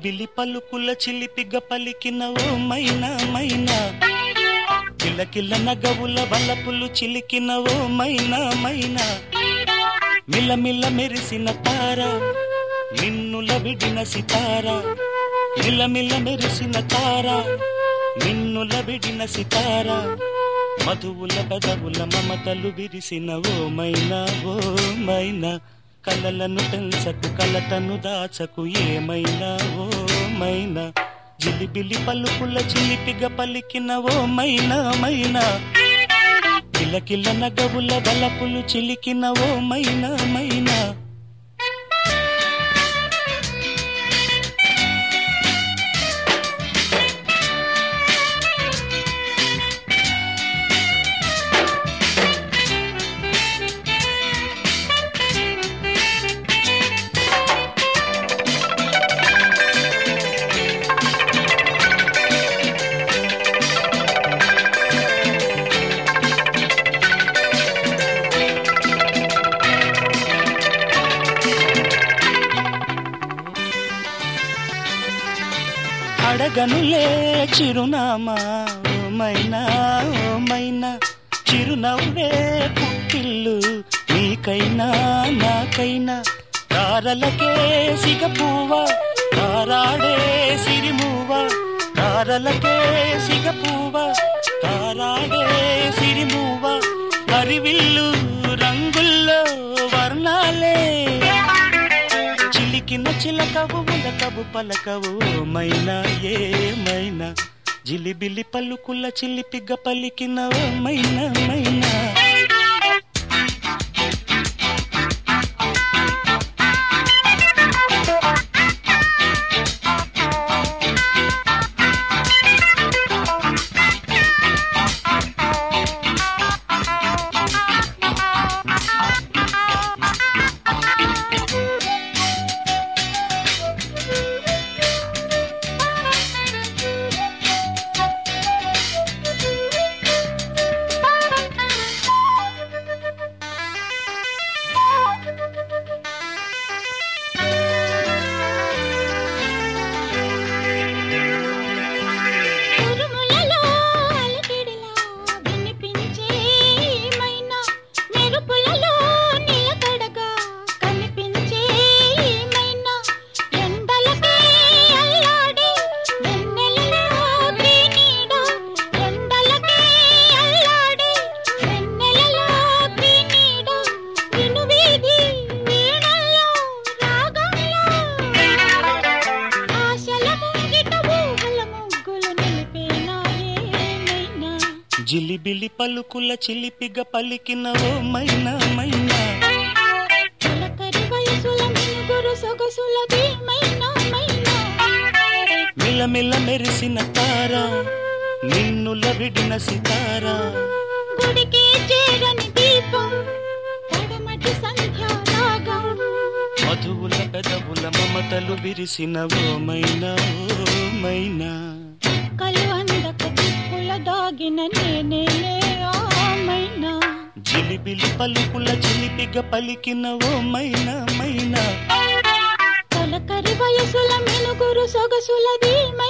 జిలిబిలి పలుకుల చిలిపిగ పలికిన ఓ మైనా మైనా కిలకిల నగవుల బలపులు చిలికిన ఓ మైనా మైనా మిలమిల మెరిసిన తార నిన్నుల విడిన సితార మిలమిల మెరిసిన తార నిన్నుల విడిన సితార మధువుల పెదవుల మమతలు విరిసిన ఓ మైనా ఓ మైనా కలలను పెంచకు కలతను దాచకు ఏమైనా ఓ మైనా జిలిబిలి పలుకుల చిలిపిగ పలికిన ఓ మైనా మైనా కిలకిల నగవుల బలపులు చిలికిన ఓ మైనా మైనా అడగనులే చిరునామా ఓ మైనా ఓ మైనా చిరునవ్వే పుట్టిల్లు నీకైనా నాకైనా తారలకే సిగపువ్వ తారాడే సిరిమువ్వ తారలకే సిగపువ్వ తారాడే సిరిమువ్వ హరివిల్లు రంగుల్లో వర్ణాలే చిలికిన చిలకవు ఉలకవు పలకవు మైనా ఏమైనా జిలిబిలి పలుకుల చిలిపిగ పలికిన ఓ మైనా మైనా ఉరుములలో అలికిడిలా వినిపించే మైనా మెరుపులలో నిలకడగా కనిపించే మైనా ఎండలకే అల్లాడే వెన్నెలలో నీడ ఎండలకే అల్లాడే వెన్నెలలో నీడ వినువీధి వీణల్లో రాగంలో ఆశల ముంగిట ఊహల ముగ్గులు నిలిపేనా ఏమైనా జిలిబిలి పలుకుల చిలిపిగ పలికిన ఓ మైనా మైనా చిలకరి వయసుల మినుగురు సొగసుల మైనా మైనా మిలమిల మెరిసిన తార నిన్నుల విడిన సితార గుడికి చేరని దీపం పడమటి సంధ్యా రాగం మధువుల పెదవుల మమతలు విరిసిన ఓ మైనా ఓ మైనా కలు అందక దిక్కుల దాగిన నేనేలే ఆమైనా జిలిబిలి పలుకుల చిలిపిగ పలికిన ఓ మైనా మైనా తొలకరి వయసుల మినుగురు సొగసుల మైనా